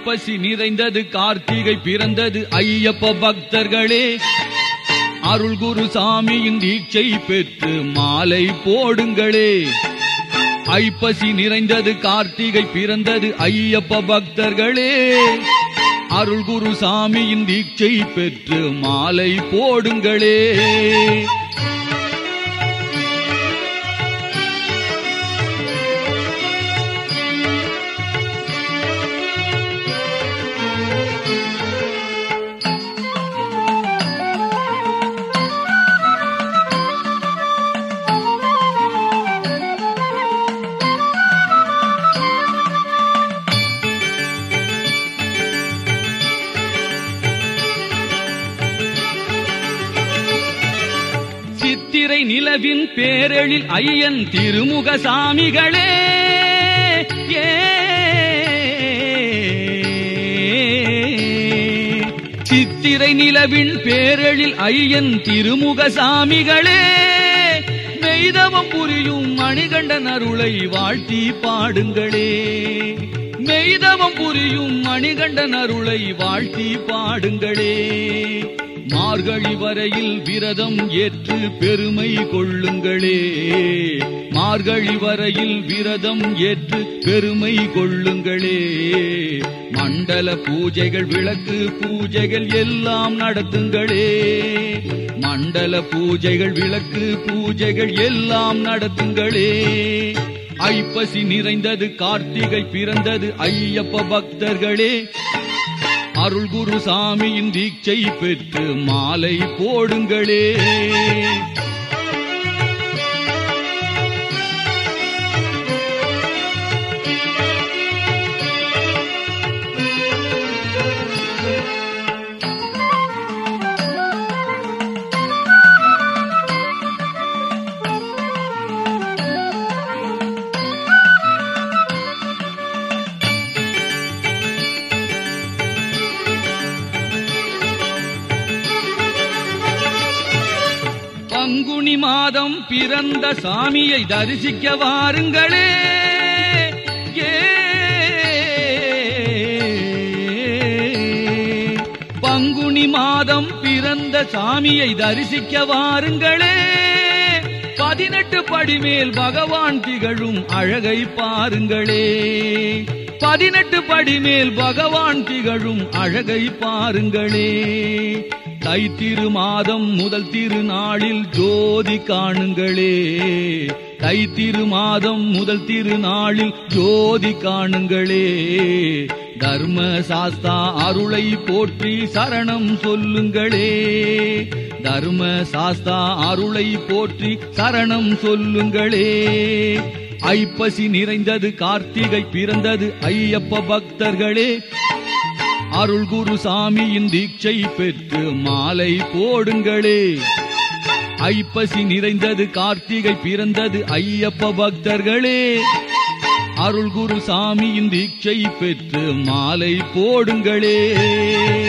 ஐப்பசி நிறைந்தது கார்த்திகை பிறந்தது ஐயப்ப பக்தர்களே அருள் குரு சாமியின் தீட்சை பெற்று மாலை போடுங்களே ஐப்பசி நிறைந்தது கார்த்திகை பிறந்தது ஐயப்ப பக்தர்களே அருள் குரு சாமியின் தீட்சை பெற்று மாலை போடுங்களே சித்திரை நிலவின் பேரெழில் ஐயன் திருமுக சாமிகளே ஏ சித்திரை நிலவின் பேரெழில் ஐயன் திருமுக சாமிகளே மெய்தவம் புரியும் மணிகண்டன் அருளை வாழ்த்தி பாடுங்களே மெய்தவம் புரியும் மணிகண்டன் அருளை வாழ்த்தி பாடுங்களே மார்கழி வரையில் விரதம் ஏற்று பெருமை கொள்ளுங்களே மார்கழி வரையில் விரதம் ஏற்று பெருமை கொள்ளுங்களே மண்டல பூஜைகள் விளக்கு பூஜைகள் எல்லாம் நடத்துங்களே மண்டல பூஜைகள் விளக்கு பூஜைகள் எல்லாம் நடத்துங்களே ஐப்பசி நிறைந்தது கார்த்திகை பிறந்தது ஐயப்ப பக்தர்களே அருள் குரு சாமியின் தீட்சை பெற்று மாலை போடுங்களே பங்குனி மாதம் பிறந்த சாமியை தரிசிக்க வாருங்களே ஏ பங்குனி மாதம் பிறந்த சாமியை தரிசிக்க வாருங்களே பதினெட்டு படிமேல் பகவான் திகழும் அழகை பாருங்களே பதினெட்டு படிமேல் பகவான் திகழும் அழகை பாருங்களே தை திருமாதம் முதல் திருநாளில் ஜோதி காணுங்களே தை திருமாதம் முதல் திருநாளில் ஜோதி காணுங்களே தர்ம சாஸ்தா அருளை போற்றி சரணம் சொல்லுங்களே தர்ம சாஸ்தா அருளை போற்றி சரணம் சொல்லுங்களே ஐப்பசி நிறைந்தது கார்த்திகை பிறந்தது ஐயப்ப பக்தர்களே அருள் குரு சாமியின் தீட்சை பெற்று மாலை போடுங்களே ஐப்பசி நிறைந்தது கார்த்திகை பிறந்தது ஐயப்ப பக்தர்களே அருள் குரு சாமியின் தீட்சை பெற்று மாலை போடுங்களே